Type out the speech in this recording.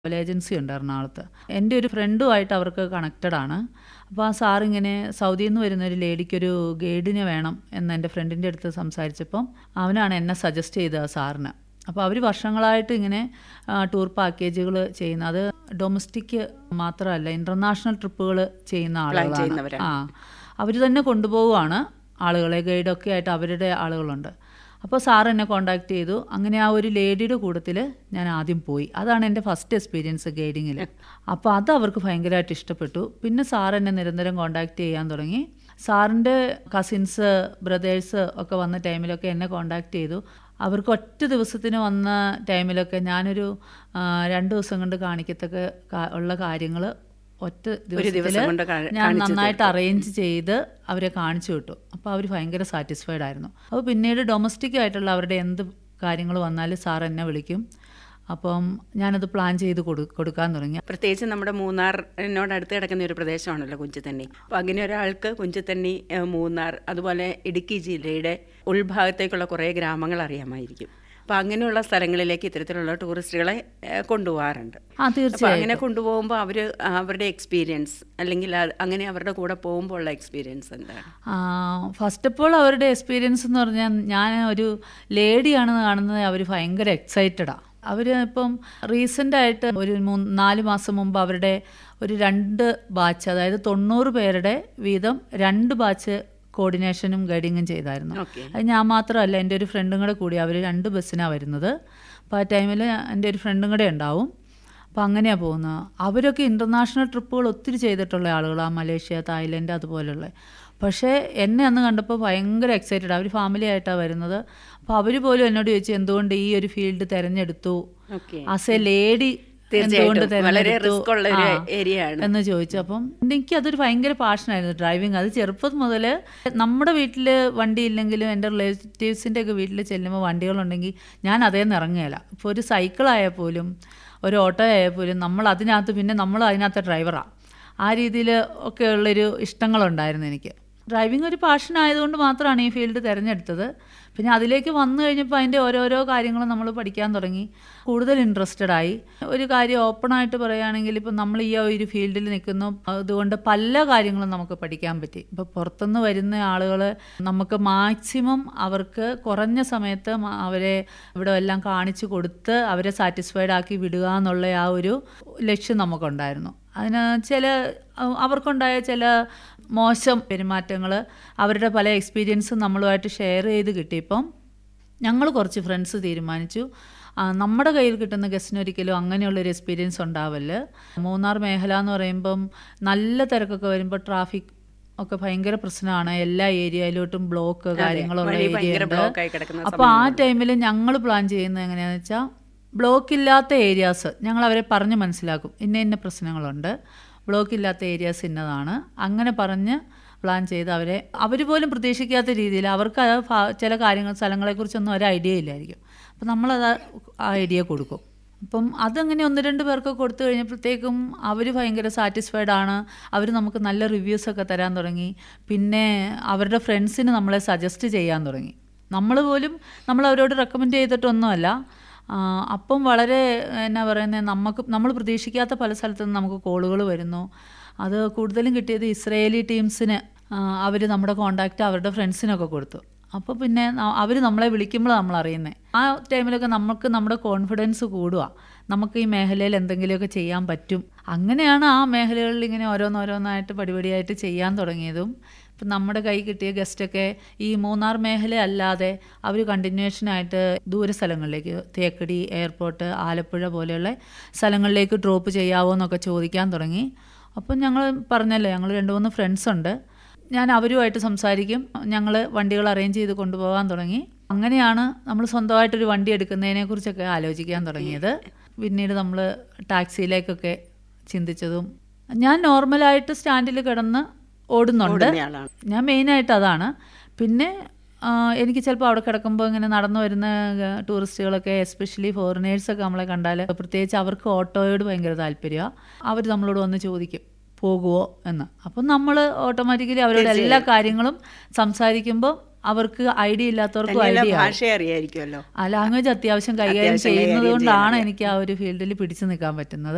Travel agency ഉണ്ട് എറണാകുളത്ത് എൻ്റെ ഒരു ഫ്രണ്ടുമായിട്ട് അവർക്ക് കണക്റ്റഡ് ആണ് അപ്പോൾ ആ സാർ ഇങ്ങനെ സൗദിയിൽ നിന്ന് വരുന്ന ഒരു ലേഡിക്കൊരു ഗൈഡിനെ വേണം എന്ന് എൻ്റെ ഫ്രണ്ടിൻ്റെ അടുത്ത് സംസാരിച്ചപ്പം അവനാണ് എന്നെ സജസ്റ്റ് ചെയ്തത് ആ സാറിന് അപ്പോൾ അവർ വർഷങ്ങളായിട്ട് ഇങ്ങനെ ടൂർ പാക്കേജുകൾ ചെയ്യുന്ന അത് ഡൊമസ്റ്റിക് മാത്രമല്ല ഇൻ്റർനാഷണൽ ട്രിപ്പുകൾ ചെയ്യുന്ന ആളുകളാണ് ചെയ്യുന്നവരാണ്. ആ അവർ തന്നെ കൊണ്ടുപോവുകയാണ് ആളുകളെ ഗൈഡൊക്കെ ആയിട്ട് അവരുടെ ആളുകളുണ്ട് അപ്പോൾ സാർ എന്നെ കോണ്ടാക്ട് ചെയ്തു അങ്ങനെ ആ ഒരു ലേഡിയുടെ കൂട്ടത്തിൽ ഞാൻ ആദ്യം പോയി അതാണ് എൻ്റെ ഫസ്റ്റ് എക്സ്പീരിയൻസ് ഗൈഡിങ്ങിൽ അപ്പോൾ അത് അവർക്ക് ഭയങ്കരമായിട്ട് ഇഷ്ടപ്പെട്ടു പിന്നെ സാർ എന്നെ നിരന്തരം കോണ്ടാക്ട് ചെയ്യാൻ തുടങ്ങി സാറിൻ്റെ കസിൻസ് ബ്രദേഴ്സ് ഒക്കെ വന്ന ടൈമിലൊക്കെ എന്നെ കോണ്ടാക്ട് ചെയ്തു അവർക്ക് ഒറ്റ ദിവസത്തിന് വന്ന ടൈമിലൊക്കെ ഞാനൊരു ആ, രണ്ട് ദിവസം കൊണ്ട് കാണിക്കത്തക്ക കാ- ഉള്ള കാര്യങ്ങൾ ഒറ്റ ദിവസം ദിവസത്തിൽ കൊണ്ട് കാ- ഞാൻ കാണിച്ച് നന്നായിട്ട് അറേഞ്ച് ചെയ്ത് അവരെ കാണിച്ചു വിട്ടു അപ്പോൾ അവർ ഭയങ്കര സാറ്റിസ്ഫൈഡ് ആയിരുന്നു അപ്പോൾ പിന്നീട് ഡൊമസ്റ്റിക് ആയിട്ടുള്ള അവരുടെ എന്ത് കാര്യങ്ങൾ വന്നാലും സാർ എന്നെ വിളിക്കും അപ്പം ഞാനത് പ്ലാൻ ചെയ്ത് കൊടു കൊടുക്കാൻ തുടങ്ങി പ്രത്യേകിച്ച് നമ്മുടെ മൂന്നാറിനോട് അടുത്ത് കിടക്കുന്ന ഒരു പ്രദേശമാണല്ലോ കുഞ്ചത്തണ്ണി അപ്പോൾ അങ്ങനെ ഒരാൾക്ക് കുഞ്ചത്തണ്ണി ഏഹ്, മൂന്നാർ അതുപോലെ ഇടുക്കി ജില്ലയുടെ ഉൾഭാഗത്തേക്കുള്ള കുറേ ഗ്രാമങ്ങൾ അറിയാമായിരിക്കും അപ്പോൾ അങ്ങനെയുള്ള സ്ഥലങ്ങളിലേക്ക് ഇത്തരത്തിലുള്ള ടൂറിസ്റ്റുകളെ ഏഹ്, കൊണ്ടുപോകാറുണ്ട് ആ അപ്പോൾ തീർച്ചയായും അങ്ങനെ കൊണ്ടുപോകുമ്പോൾ അവർ അവരുടെ എക്സ്പീരിയൻസ് അല്ലെങ്കിൽ അത് അങ്ങനെ അവരുടെ കൂടെ പോകുമ്പോൾ ഉള്ള എക്സ്പീരിയൻസ് എന്താണ് ഫസ്റ്റ് ഓഫ് ഓൾ അവരുടെ എക്സ്പീരിയൻസ് എന്ന് പറഞ്ഞാൽ ഞാൻ ഒരു ലേഡിയാണെന്ന് കാണുന്നത് അവർ ഭയങ്കര എക്സൈറ്റഡാണ് അവർ ഇപ്പം റീസെൻ്റ് ആയിട്ട് ഒരു മൂന്ന് നാല് മാസം മുമ്പ് അവരുടെ ഒരു രണ്ട് ബാച്ച് അതായത് തൊണ്ണൂറ് പേരുടെ വീതം രണ്ട് ബാച്ച് കോർഡിനേഷനും ഗൈഡിങ്ങും ചെയ്തായിരുന്നു ഓക്കെ അത് ഞാൻ മാത്രമല്ല എൻ്റെ ഒരു ഫ്രണ്ടും കൂടെ കൂടി അവർ രണ്ട് ബസ്സിനാണ് വരുന്നത് അപ്പോൾ ആ ടൈമിൽ എൻ്റെ ഒരു ഫ്രണ്ടും കൂടെ ഉണ്ടാവും അപ്പോൾ അങ്ങനെയാണ് പോകുന്നത് അവരൊക്കെ ഇൻ്റർനാഷണൽ ട്രിപ്പുകൾ ഒത്തിരി ചെയ്തിട്ടുള്ള ആളുകളാണ് മലേഷ്യ തായ്ലൻഡ് അതുപോലുള്ള പക്ഷേ എന്നെ അന്ന് കണ്ടപ്പോൾ ഭയങ്കര എക്സൈറ്റഡ് അവർ ഫാമിലി ആയിട്ടാണ് വരുന്നത് അപ്പോൾ അവർ പോലും എന്നോട് ചോദിച്ചു എന്തുകൊണ്ട് ഈ ഒരു ഫീൽഡ് തിരഞ്ഞെടുത്തു ഓക്കെ ആസ് എ ലേഡി തീർച്ചയായിട്ടും വളരെ റിസ്ക് ഉള്ള ഒരു ഏരിയ ആണ് എന്ന് ചോദിച്ചു അപ്പം എനിക്ക് അതൊരു ഭയങ്കര പാഷനായിരുന്നു ഡ്രൈവിങ് അത് ചെറുപ്പം മുതൽ നമ്മുടെ വീട്ടിൽ വണ്ടി ഇല്ലെങ്കിലും എൻ്റെ റിലേറ്റീവ്സിൻ്റെ ഒക്കെ വീട്ടിൽ ചെല്ലുമ്പോൾ വണ്ടികളുണ്ടെങ്കിൽ ഞാൻ അതേ നിന്ന് ഇറങ്ങുകയില്ല ഇപ്പോൾ ഒരു സൈക്കിളായാൽ പോലും ഒരു ഓട്ടോ ആയാൽ പോലും നമ്മൾ അതിനകത്ത് പിന്നെ നമ്മൾ അതിനകത്ത് ഡ്രൈവറാണ് ആ രീതിയിൽ ഒക്കെ ഉള്ളൊരു ഇഷ്ടങ്ങളുണ്ടായിരുന്നു എനിക്ക് ഡ്രൈവിംഗ് ഒരു പാഷൻ ആയതുകൊണ്ട് മാത്രമാണ് ഈ ഫീൽഡ് തിരഞ്ഞെടുത്തത് പിന്നെ അതിലേക്ക് വന്നു കഴിഞ്ഞപ്പോൾ അതിൻ്റെ ഓരോരോ കാര്യങ്ങളും നമ്മൾ പഠിക്കാൻ തുടങ്ങി കൂടുതൽ ഇൻട്രസ്റ്റഡ് ആയി ഒരു കാര്യം ഓപ്പണായിട്ട് പറയുകയാണെങ്കിൽ ഇപ്പം നമ്മൾ ഈ ഒരു ഫീൽഡിൽ നിൽക്കുന്നു അതുകൊണ്ട് പല കാര്യങ്ങളും നമുക്ക് പഠിക്കാൻ പറ്റി ഇപ്പോൾ പുറത്തുനിന്ന് വരുന്ന ആളുകൾ നമുക്ക് മാക്സിമം അവർക്ക് കുറഞ്ഞ സമയത്ത് മ- അവരെ ഇവിടെ എല്ലാം കാണിച്ചു കൊടുത്ത് അവരെ സാറ്റിസ്ഫൈഡ് ആക്കി വിടുക എന്നുള്ള ആ ഒരു ലക്ഷ്യം നമുക്കുണ്ടായിരുന്നു അതിന് ചില അഹ് അവർക്കുണ്ടായ ചില മോശം പെരുമാറ്റങ്ങൾ അവരുടെ പല എക്സ്പീരിയൻസും നമ്മളുമായിട്ട് ഷെയർ ചെയ്ത് കിട്ടിയപ്പം ഞങ്ങൾ കുറച്ച് ഫ്രണ്ട്സ് തീരുമാനിച്ചു ആ, നമ്മുടെ കയ്യിൽ കിട്ടുന്ന ഗസ്റ്റിന് ഒരിക്കലും അങ്ങനെയുള്ളൊരു എക്സ്പീരിയൻസ് ഉണ്ടാവല്ല് മൂന്നാർ മേഖല എന്ന് പറയുമ്പം നല്ല തിരക്കൊക്കെ വരുമ്പോൾ ട്രാഫിക് ഒക്കെ ഭയങ്കര പ്രശ്നമാണ് എല്ലാ ഏരിയയിലോട്ടും ബ്ലോക്ക് കാര്യങ്ങളുള്ള വഴി ഏരിയ ഭയങ്കര ഉണ്ട് ബ്ലോക്ക് ആയി കിടക്കുന്ന അപ്പോൾ ആ ടൈമിൽ ഞങ്ങൾ പ്ലാൻ ചെയ്യുന്നത് എങ്ങനെയാണെന്ന് വെച്ചാൽ ബ്ലോക്ക് ഇല്ലാത്ത ഏരിയാസ് ഞങ്ങൾ അവരെ പറഞ്ഞ് മനസ്സിലാക്കും ഇന്ന ഇന്ന പ്രശ്നങ്ങളുണ്ട് ബ്ലോക്ക് ഇല്ലാത്ത ഏരിയാസ് ഇന്നതാണ് അങ്ങനെ പറഞ്ഞ് പ്ലാൻ ചെയ്ത് അവരെ അവർ പോലും പ്രതീക്ഷിക്കാത്ത രീതിയിൽ അവർക്ക് ആ ഫാ- ചില കാര്യങ്ങൾ സ്ഥലങ്ങളെക്കുറിച്ചൊന്നും ഒരു ഐഡിയ ഇല്ലായിരിക്കും അപ്പം നമ്മളത് ആ ഐഡിയ കൊടുക്കും അപ്പം അതങ്ങനെ ഒന്ന് രണ്ട് പേർക്ക് കൊടുത്തു കഴിഞ്ഞപ്പോഴത്തേക്കും അവർ ഭയങ്കര സാറ്റിസ്ഫൈഡ് ആണ് അവർ നമുക്ക് നല്ല റിവ്യൂസ് ഒക്കെ തരാൻ തുടങ്ങി പിന്നെ അവരുടെ ഫ്രണ്ട്സിന് നമ്മളെ സജസ്റ്റ് ചെയ്യാൻ തുടങ്ങി നമ്മൾ പോലും നമ്മൾ അവരോട് റെക്കമെൻഡ് ചെയ്തിട്ടൊന്നുമല്ല ആ, അപ്പം വളരെ എന്നാ പറയുന്നത് നമുക്ക് നമ്മൾ പ്രതീക്ഷിക്കാത്ത പല സ്ഥലത്തു നിന്ന് നമുക്ക് കോളുകൾ വരുന്നു അത് കൂടുതലും കിട്ടിയത് ഇസ്രയേലി ടീംസിന് അവർ നമ്മുടെ കോണ്ടാക്റ്റ് അവരുടെ ഫ്രണ്ട്സിനൊക്കെ കൊടുത്തു അപ്പോൾ പിന്നെ അവർ നമ്മളെ വിളിക്കുമ്പോൾ നമ്മൾ അറിയുന്നത് ആ ടൈമിലൊക്കെ നമുക്ക് നമ്മുടെ കോൺഫിഡൻസ് കൂടുക നമുക്ക് ഈ മേഖലയിൽ എന്തെങ്കിലുമൊക്കെ ചെയ്യാൻ പറ്റും അങ്ങനെയാണ് ആ മേഖലകളിൽ ഇങ്ങനെ ഓരോന്നോരോന്നായിട്ട് പടിപടിയായിട്ട് ചെയ്യാൻ തുടങ്ങിയതും ഇപ്പം നമ്മുടെ കൈ കിട്ടിയ ഗസ്റ്റൊക്കെ ഈ മൂന്നാർ മേഖല അല്ലാതെ അവർ കണ്ടിന്യൂഷനായിട്ട് ദൂര സ്ഥലങ്ങളിലേക്ക് തേക്കടി എയർപോർട്ട് ആലപ്പുഴ പോലെയുള്ള സ്ഥലങ്ങളിലേക്ക് ഡ്രോപ്പ് ചെയ്യാവോ എന്നൊക്കെ ചോദിക്കാൻ തുടങ്ങി അപ്പം ഞങ്ങൾ പറഞ്ഞല്ലോ ഞങ്ങൾ രണ്ട് മൂന്ന് ഫ്രണ്ട്സ് ഉണ്ട് ഞാൻ അവരുമായിട്ട് സംസാരിക്കും ഞങ്ങൾ വണ്ടികൾ അറേഞ്ച് ചെയ്ത് കൊണ്ടുപോകാൻ തുടങ്ങി അങ്ങനെയാണ് നമ്മൾ സ്വന്തമായിട്ടൊരു വണ്ടി എടുക്കുന്നതിനെ കുറിച്ചൊക്കെ ആലോചിക്കാൻ തുടങ്ങിയത് പിന്നീട് നമ്മൾ ടാക്സിയിലേക്കൊക്കെ ചിന്തിച്ചതും ഞാൻ നോർമലായിട്ട് സ്റ്റാൻഡിൽ കിടന്ന് ഓടുന്നുണ്ട് ആളാണ് ഞാൻ മെയിനായിട്ട് അതാണ് പിന്നെ ആ, എനിക്ക് ചിലപ്പോൾ അവിടെ കിടക്കുമ്പോൾ ഇങ്ങനെ നടന്നു വരുന്ന ആ, ടൂറിസ്റ്റുകളൊക്കെ എസ്പെഷ്യലി ഫോറിനേഴ്സൊക്കെ നമ്മളെ കണ്ടാൽ പ്രത്യേകിച്ച് അവർക്ക് ഓട്ടോയോട് ഭയങ്കര താല്പര്യമാണ് അവർ നമ്മളോട് വന്ന് ചോദിക്കും പോകുമോ എന്ന് അപ്പം നമ്മൾ ഓട്ടോമാറ്റിക്കലി അവരോട് എല്ലാ കാര്യങ്ങളും സംസാരിക്കുമ്പോൾ അവർക്ക് ഐഡിയ ഇല്ലാത്തവർക്കും തന്നെയല്ല ഐഡിയ ഭാഷ അറിയായിരിക്കുമല്ലോ ആ ലാംഗ്വേജ് അത്യാവശ്യം കൈകാര്യം അത്യാവശ്യം ചെയ്യുന്നത് കൈകാര്യം കൊണ്ടാണ് എനിക്ക് ആ ഒരു ഫീൽഡിൽ പിടിച്ചു നിൽക്കാൻ പറ്റുന്നത്